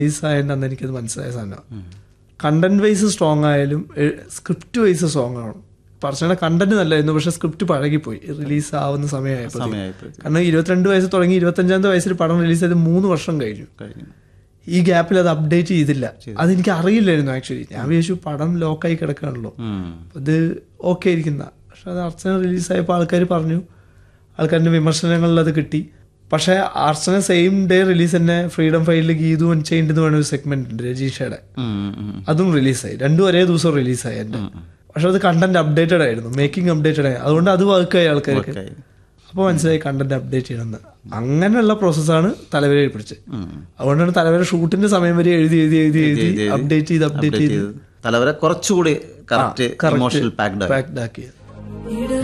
Release ആയതിൻ്റെ അന്ന് എനിക്കത് മനസ്സിലായ സാധനമാണ് കണ്ടന്റ് വൈസ് സ്ട്രോങ് ആയാലും സ്ക്രിപ്റ്റ് വൈസ് സ്ട്രോങ് ആണ് പറച്ചയുടെ കണ്ടന്റ് നല്ലായിരുന്നു പക്ഷെ സ്ക്രിപ്റ്റ് പഴകിപ്പോയി റിലീസ് ആവുന്ന സമയമായപ്പോൾ സമയമായപ്പോഴത്തേക്ക് കാരണം ഇരുപത്തിരണ്ട് വയസ്സ് തുടങ്ങി ഇരുപത്തഞ്ചാമത്തെ വയസ്സിൽ പടം റിലീസ് ചെയ്ത് മൂന്ന് വർഷം കഴിഞ്ഞു കഴിഞ്ഞു ഈ ഗ്യാപ്പിൽ അത് അപ്ഡേറ്റ് ചെയ്തില്ല അതെനിക്ക് അറിയില്ലായിരുന്നു ആക്ച്വലി ഞാൻ വിചാരിച്ചു പടം ലോക്കായി കിടക്കുകയാണല്ലോ ഉം. അത് ഓക്കെ ഇരിക്കുന്ന പക്ഷെ അത് അർച്ചന റിലീസായപ്പോൾ ആൾക്കാർ പറഞ്ഞു ആൾക്കാരുടെ വിമർശനങ്ങളിൽ അത് കിട്ടി പക്ഷെ അർച്ചന സെയിം ഡേ റിലീസ് തന്നെ ഫ്രീഡം ഫൈലിൽ ഗീതു അൺചൈൻഡ് എന്ന് പറഞ്ഞ ഒരു സെഗ്മെന്റ് ഉണ്ട് രജീഷയുടെ ഉം, ഉം. അതും റിലീസായി രണ്ടും ഒരേ ദിവസം റിലീസായി എൻ്റെ പക്ഷെ അത് കണ്ടന്റ് അപ്ഡേറ്റഡ് ആയിരുന്നു മേക്കിംഗ് അപ്ഡേറ്റഡ് ആയി അതുകൊണ്ട് അത് വർക്കായി ആൾക്കാർക്ക് Okay. അപ്പോൾ മനസ്സിലായി കണ്ടന്റ് അപ്ഡേറ്റ് ചെയ്യണമെന്ന് അങ്ങനെയുള്ള പ്രോസസ്സാണ് തലവരെ പിടിച്ചത് ഉം. അതുകൊണ്ടാണ് തലവരെ ഷൂട്ടിന്റെ സമയം വരെ എഴുതി എഴുതി എഴുതി എഴുതി എഴുതി, അപ്ഡേറ്റ് ചെയ്ത് അപ്ഡേറ്റ് Update ചെയ്ത് ചെയ്ത് തലവരെ കുറച്ചുകൂടി കറക്റ്റ് ഇമോഷണൽ പാക്ഡ് പാക്ഡ് ആക്കിയത്